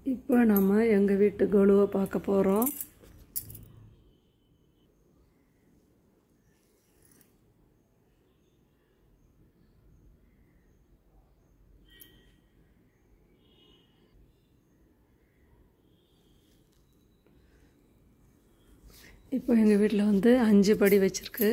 இப்போ நம்ம எங்கள் வீட்டு கொலுவை பார்க்க போகிறோம் இப்போ எங்கள் வீட்டில் வந்து அஞ்சு படி வச்சுருக்கு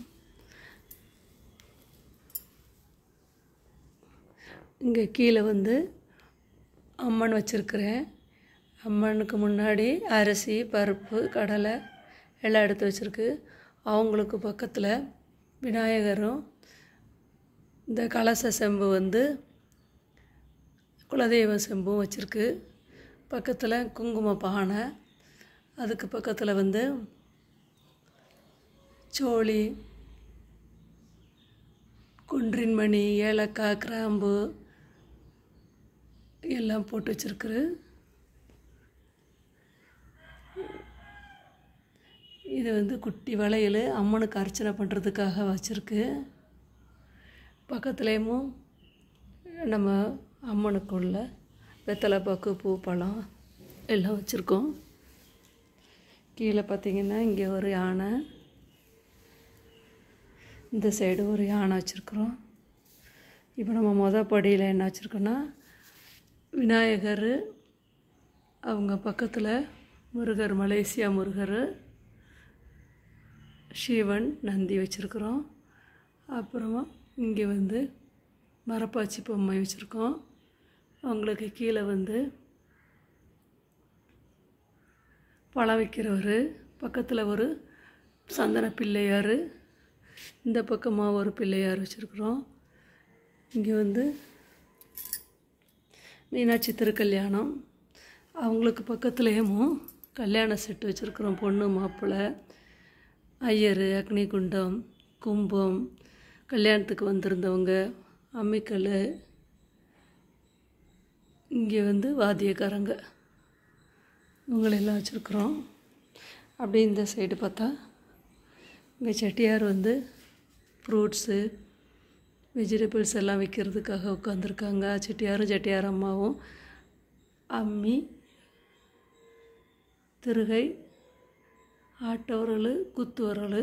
இங்கே கீழே வந்து அம்மன் வச்சுருக்கிறேன் அம்மனுக்கு முன்னாடி அரிசி பருப்பு கடலை எல்லாம் எடுத்து வச்சுருக்கு அவங்களுக்கு பக்கத்தில் விநாயகரும் இந்த கலச செம்பு வந்து குலதெய்வ செம்பும் வச்சுருக்கு பக்கத்தில் குங்கும பானை அதுக்கு பக்கத்தில் வந்து சோழி குன்றின் மணி ஏலக்காய் கிராம்பு எல்லாம் போட்டு வச்சுருக்குரு இது வந்து குட்டி வளையல் அம்மனுக்கு அர்ச்சனை பண்ணுறதுக்காக வச்சுருக்கு பக்கத்துலேயும் நம்ம அம்மனுக்குள்ள வெத்தலை பாக்கு பூ பழம் எல்லாம் வச்சுருக்கோம் கீழே பார்த்திங்கன்னா இங்கே ஒரு யானை இந்த சைடு ஒரு யானை வச்சுருக்குறோம் இப்போ நம்ம மொதல் படியில் என்ன வச்சுருக்கோன்னா விநாயகர் அவங்க பக்கத்தில் முருகர் மலேசியா முருகர் சிவன் நந்தி வச்சுருக்குறோம் அப்புறமா இங்கே வந்து மரப்பாச்சி பொம்மை வச்சுருக்கோம் அவங்களுக்கு கீழே வந்து பழம் வைக்கிறவர் பக்கத்தில் ஒரு சந்தன பிள்ளையார் இந்த பக்கமாக ஒரு பிள்ளையார் வச்சுருக்குறோம் இங்கே வந்து மீனாட்சி திருக்கல்யாணம் அவங்களுக்கு பக்கத்துலேயும் கல்யாண செட்டு வச்சுருக்குறோம் பொண்ணு மாப்பிள்ளை ஐயர் அக்னிகுண்டம் கும்பம் கல்யாணத்துக்கு வந்திருந்தவங்க அம்மிக்கல் இங்கே வந்து வாத்தியக்காரங்க இவங்களெல்லாம் வச்சுருக்குறோம் அப்படியே இந்த சைடு பார்த்தா இங்கே செட்டியார் வந்து ஃப்ரூட்ஸு வெஜிடபிள்ஸ் எல்லாம் விற்கிறதுக்காக உட்காந்துருக்காங்க செட்டியாரும் செட்டியார் அம்மாவும் அம்மி திருகை ஆட்ட உரல் குத்து உரல்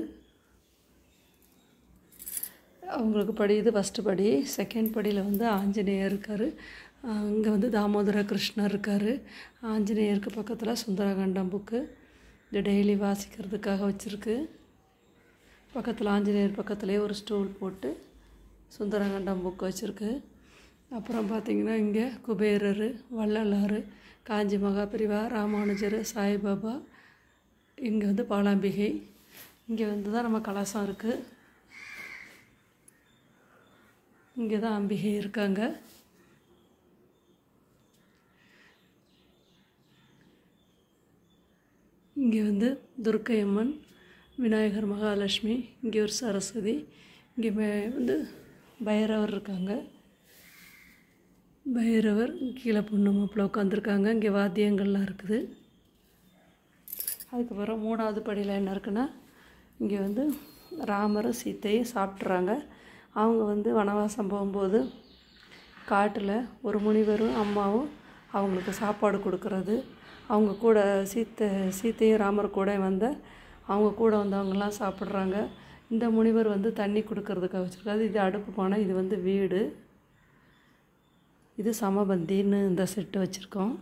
அவங்களுக்கு படி இது ஃபஸ்ட்டு படி செகண்ட் படியில் வந்து ஆஞ்சநேயர் இருக்கார் அங்கே வந்து தாமோதர கிருஷ்ணர் இருக்கார் ஆஞ்சநேயருக்கு பக்கத்தில் சுந்தரகாண்டம் புக்கு இது டெய்லி வாசிக்கிறதுக்காக வச்சுருக்கு பக்கத்தில் ஆஞ்சநேயர் பக்கத்துலேயே ஒரு ஸ்டூல் போட்டு சுந்தரகாண்டம் புக் வச்சுருக்கு அப்புறம் பார்த்திங்கன்னா இங்கே குபேரர் வள்ளலார் காஞ்சி மகாபிரிவா ராமானுஜர் சாய்பாபா இங்கே வந்து பாலாம்பிகை இங்கே வந்து தான் நம்ம கலசம் இருக்குது இங்கே தான் அம்பிகை இருக்காங்க இங்கே வந்து துர்க்கை அம்மன் விநாயகர் மகாலட்சுமி இங்கே ஒரு சரஸ்வதி இங்கே மே- வந்து பைரவர் இருக்காங்க பைரவர் கீழே பொண்ணு மாப்பிள்ள உட்காந்துருக்காங்க இங்கே வாத்தியங்கள்லாம் இருக்குது அதுக்கப்புறம் மூணாவது படியில் என்ன இருக்குன்னா இங்கே வந்து ராமரும் சீத்தையும் சாப்பிட்றாங்க அவங்க வந்து வனவாசம் போகும்போது காட்டில் ஒரு முனிவரும் அம்மாவும் அவங்களுக்கு சாப்பாடு கொடுக்கறது அவங்க கூட சீத்தை சீத்தையும் ராமர் கூட வந்த அவங்க கூட வந்தவங்கெல்லாம் சாப்பிட்றாங்க இந்த முனிவர் வந்து தண்ணி கொடுக்கறதுக்காக வச்சுருக்காரு இது அடுப்பு பானை இது வந்து வீடு இது சமபந்தின்னு இந்த செட்டு வச்சுருக்கோம்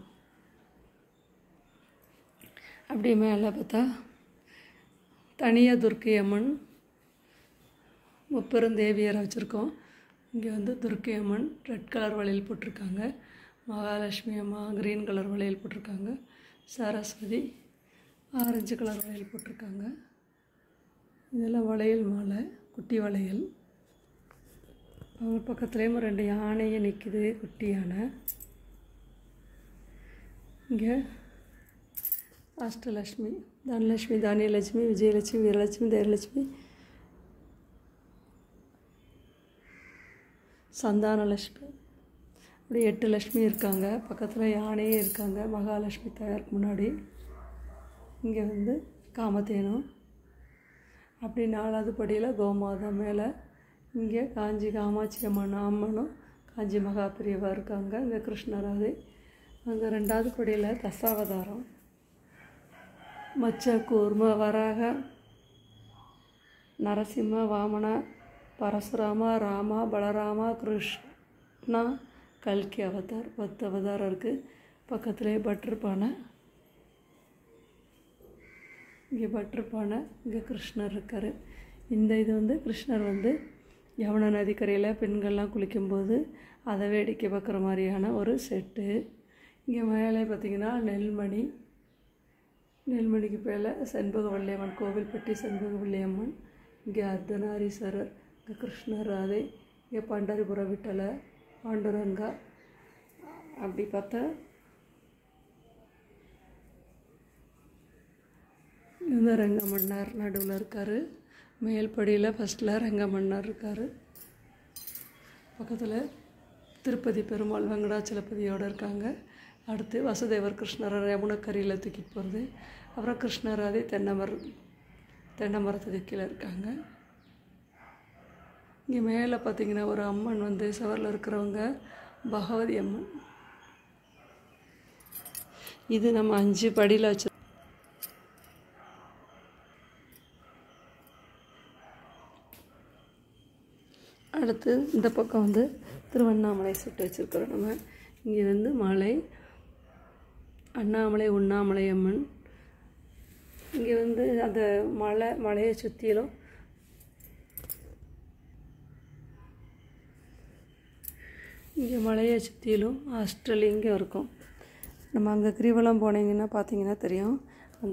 அப்படியே மேலே பார்த்தா தனியாக துர்க்கை அம்மன் முப்பெருந்தேவியரை வச்சுருக்கோம் இங்கே வந்து துர்க்கை அம்மன் ரெட் கலர் வளையல் போட்டிருக்காங்க மகாலட்சுமி அம்மா க்ரீன் கலர் வளையல் போட்டிருக்காங்க சரஸ்வதி ஆரஞ்சு கலர் வளையல் போட்டிருக்காங்க இதெல்லாம் வளையல் மாலை குட்டி வளையல் அவங்க பக்கத்துலேயும் ரெண்டு யானையை நிற்குது குட்டி யானை இங்கே அஷ்டலட்சுமி தனலட்சுமி தானியலட்சுமி விஜயலட்சுமி வீரலட்சுமி தைரியலட்சுமி சந்தானலட்சுமி அப்படி எட்டு லட்சுமி இருக்காங்க பக்கத்தில் யானையே இருக்காங்க மகாலட்சுமி தாயாருக்கு முன்னாடி இங்கே வந்து காமதேனு அப்படி நாலாவது படியில் கோமாதா மேலே இங்கே காஞ்சி காமாட்சி அம்மன் அம்மனும் காஞ்சி மகாபிரியவா இருக்காங்க இங்கே கிருஷ்ணராதை அங்கே ரெண்டாவது படியில் தசாவதாரம் மச்ச கூர்ம வராக நரசிம்ம வாமன பரசுராம ராமா பலராமா கிருஷ்ணா கல்கி அவதார் பத்து அவதாரம் இருக்குது பக்கத்துலேயே பட்டர் பானை இங்கே பட்டர் பானை இங்கே கிருஷ்ணர் இருக்கார் இந்த இது வந்து கிருஷ்ணர் வந்து யமுனா நதிக்கரையில் பெண்கள்லாம் குளிக்கும்போது அதை வேடிக்கை பார்க்குற மாதிரியான ஒரு செட்டு இங்கே மேலே பார்த்திங்கன்னா நெல்மணி நெல்மணிக்கு மேலே செண்பகவல்லியம்மன் கோவில்பட்டி செண்பகவல்லியம்மன் இங்கே அர்த்தநாரீஸ்வரர் இங்கே கிருஷ்ணர் ராதை இங்கே பண்டரிபுர விட்டல பாண்டுரங்கா அப்படி பார்த்தா இந்த ரங்கமன்னார் நடுவில் இருக்கார் மேல்படியில் ஃபஸ்ட்டில் ரங்கமன்னார் இருக்கார் பக்கத்தில் திருப்பதி பெருமாள் வெங்கடாச்சலபதியோடு இருக்காங்க அடுத்து வசுதேவர் கிருஷ்ணர் யமுனக்கரியில் தூக்கிட்டு போகிறது அப்புறம் கிருஷ்ணர் அதே தென்னை மரம் தென்னை மரத்துக்கு கீழே இருக்காங்க இங்கே மேலே பார்த்தீங்கன்னா ஒரு அம்மன் வந்து சவரில் இருக்கிறவங்க பகவதி அம்மன் இது நம்ம அஞ்சு படியில் வச்சு அடுத்து இந்த பக்கம் வந்து திருவண்ணாமலை சுட்டு வச்சுருக்கிறோம் நம்ம இங்கே வந்து மலை அண்ணாமலை உண்ணாமலை அம்மன் இங்கே வந்து அந்த மலை மலையை சுற்றிலும் இங்கே மலையை சுற்றிலும் அஷ்டலிங்கம் இருக்கும் நம்ம அங்கே கிரிவலம் போனீங்கன்னா பார்த்தீங்கன்னா தெரியும்